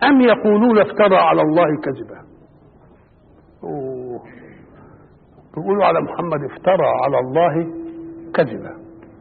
أم يقولون افترى على الله كذبا أوه. بيقولوا على محمد افترى على الله كذبا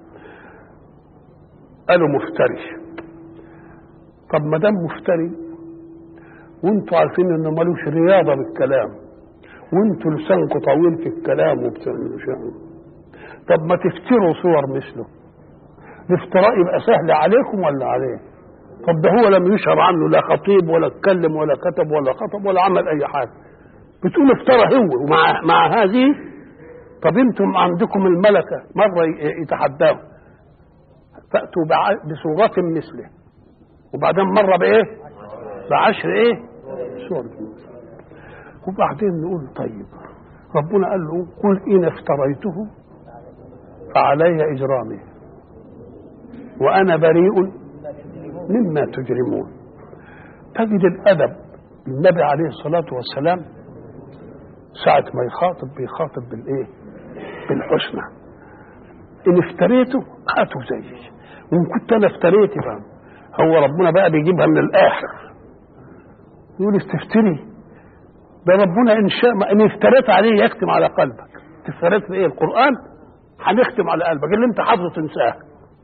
قالوا مفتري طب ما دام مفتري وانتوا عارفين انه ملوش رياضه بالكلام وانتوا لسانكم طويل في الكلام وبتعملوا شيء طب ما تفتروا صور مثله الافتراء يبقى سهل عليكم ولا عليه طب ده هو لم يشهر عنه لا خطيب ولا اتكلم ولا كتب ولا خطب ولا عمل اي حاجه بتقول افترى هو ومع مع هذه طب انتم عندكم الملكه مره يتحداهم فاتوا بصورة مثله وبعدين مره بايه بعشر ايه صور وبعدين نقول طيب ربنا قال له قل ان افتريته فعلي اجرامي وانا بريء مما تجرمون تجد الادب النبي عليه الصلاه والسلام ساعة ما يخاطب بيخاطب بالايه؟ بالحسنى. إن افتريته هاتوا زيي. وإن كنت أنا افتريت بقى هو ربنا بقى بيجيبها من الآخر. يقول استفتري ده ربنا إن شاء إن افتريت عليه يختم على قلبك. افتريت بإيه؟ القرآن هنختم على قلبك اللي أنت حافظه تنساه.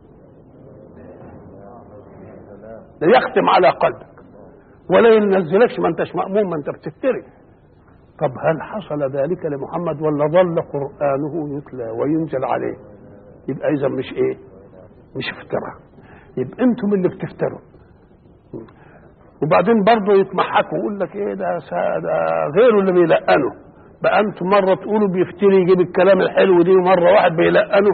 ده يختم على قلبك ولا ينزلكش ما انتش مأمون ما انت بتفتري طب هل حصل ذلك لمحمد ولا ظل قرآنه يتلى وينزل عليه يبقى إذا مش إيه مش افتراء يبقى أنتم اللي بتفتروا وبعدين برضه يتمحكوا ويقول لك إيه ده, ده غيره اللي بيلقنه بقى أنتم مرة تقولوا بيفتري يجيب الكلام الحلو دي ومرة واحد بيلقنه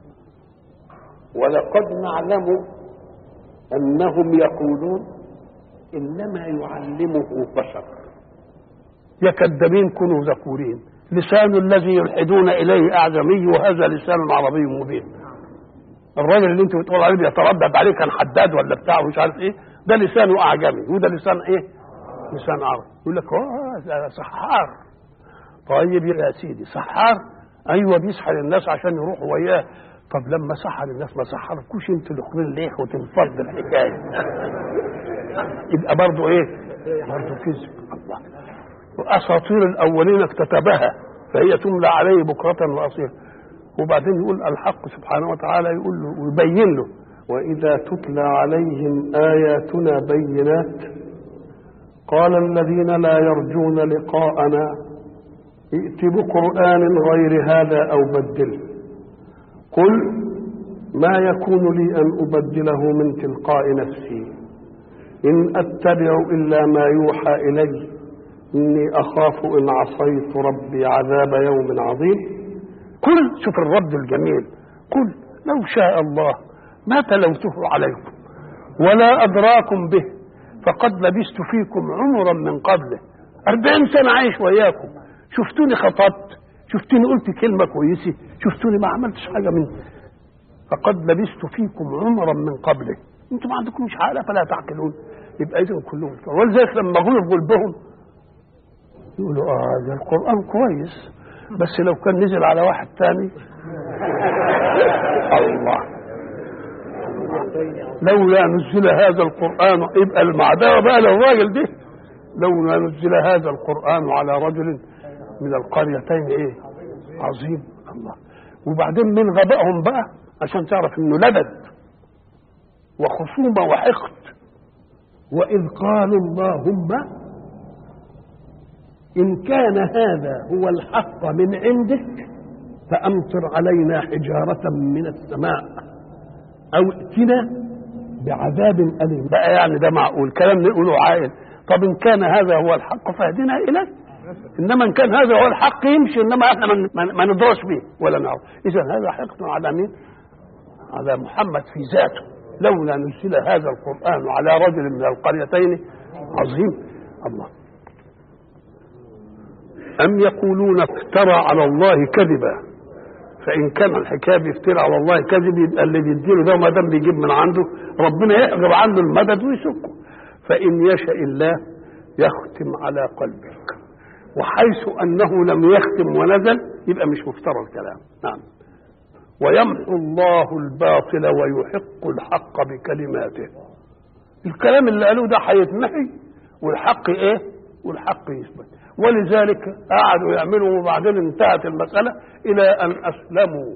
ولقد نعلم أنهم يقولون إنما يعلمه بشر يا كذابين كونوا ذكورين لسان الذي يلحدون اليه اعجمي وهذا لسان عربي مبين الراجل اللي انت بتقول عليه بيتردد عليه كان حداد ولا بتاع ومش عارف ايه ده لسانه اعجمي وده لسان ايه لسان عربي يقول لك اه سحار طيب يا سيدي سحار ايوه بيسحر الناس عشان يروحوا وياه طب لما سحر الناس ما سحركوش انتوا الاخرين ليه وتنفض الحكايه يبقى برضه ايه برضه كذب الله واساطير الاولين اكتتبها فهي تملى عليه بكره واصيلا وبعدين يقول الحق سبحانه وتعالى يقول له ويبين له واذا تتلى عليهم اياتنا بينات قال الذين لا يرجون لقاءنا ائت بقران غير هذا او بدله قل ما يكون لي ان ابدله من تلقاء نفسي ان اتبع الا ما يوحى الي إني أخاف إن عصيت ربي عذاب يوم عظيم قل شوف الرد الجميل قل لو شاء الله ما تلوته عليكم ولا أدراكم به فقد لبست فيكم عمرا من قبله أربعين سنة عايش وياكم شفتوني خطبت شفتوني قلت كلمة كويسة شفتوني ما عملتش حاجة من فقد لبست فيكم عمرا من قبله انتم ما عندكمش عقل فلا تعقلون يبقى اذا كلهم ولذلك لما غلب قلبهم يقولوا اه ده القرآن كويس بس لو كان نزل على واحد تاني الله لولا نزل هذا القرآن يبقى المعداوة بقى للراجل ده لولا نزل هذا القرآن على رجل من القريتين ايه عظيم الله وبعدين من غبائهم بقى عشان تعرف انه لبد وخصومة وحقد وإذ قالوا اللهم إن كان هذا هو الحق من عندك فأمطر علينا حجارة من السماء أو ائتنا بعذاب أليم بقى يعني ده معقول كلام نقوله عاقل طب إن كان هذا هو الحق فاهدنا إليه إنما إن كان هذا هو الحق يمشي إنما إحنا ما ندرس به ولا نعرف إذا هذا حقد على مين؟ على محمد في ذاته لولا نزل هذا القرآن على رجل من القريتين عظيم الله أم يقولون افترى على الله كذبا فإن كان الحكاية بيفترى على الله كذب يبقى اللي بيديله ده ما دام بيجيب من عنده ربنا يحجب عنه المدد ويسكه فإن يشاء الله يختم على قلبك وحيث أنه لم يختم ونزل يبقى مش مفترى الكلام نعم ويمحو الله الباطل ويحق الحق بكلماته الكلام اللي قالوه ده هيتمحي والحق ايه والحق يثبت ولذلك قعدوا يعملوا وبعدين انتهت المسألة إلى أن أسلموا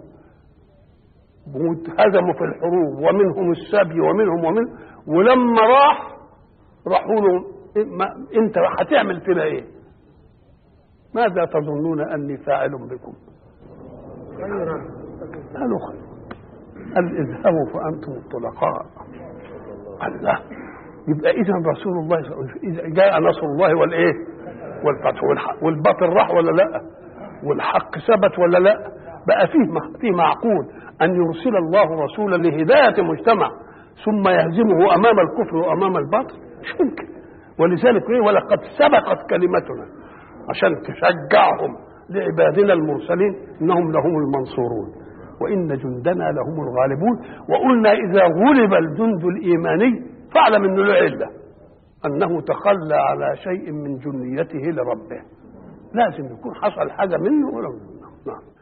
هزموا في الحروب ومنهم السبي ومنهم ومن ولما راح راحوا له انت هتعمل فينا ايه؟ ماذا تظنون اني فاعل بكم؟ قالوا خير قال اذهبوا فانتم الطلقاء قال لا يبقى اذا رسول الله اذا جاء نصر الله والايه؟ والفتح والباطل راح ولا لا؟ والحق ثبت ولا لا؟ بقى فيه فيه معقول ان يرسل الله رسولا لهدايه مجتمع ثم يهزمه امام الكفر وامام الباطل مش ممكن ولذلك ايه ولقد سبقت كلمتنا عشان تشجعهم لعبادنا المرسلين انهم لهم المنصورون وان جندنا لهم الغالبون وقلنا اذا غلب الجند الايماني فاعلم انه له عله انه تخلى على شيء من جنيته لربه لازم يكون حصل حاجه منه ولا منه نعم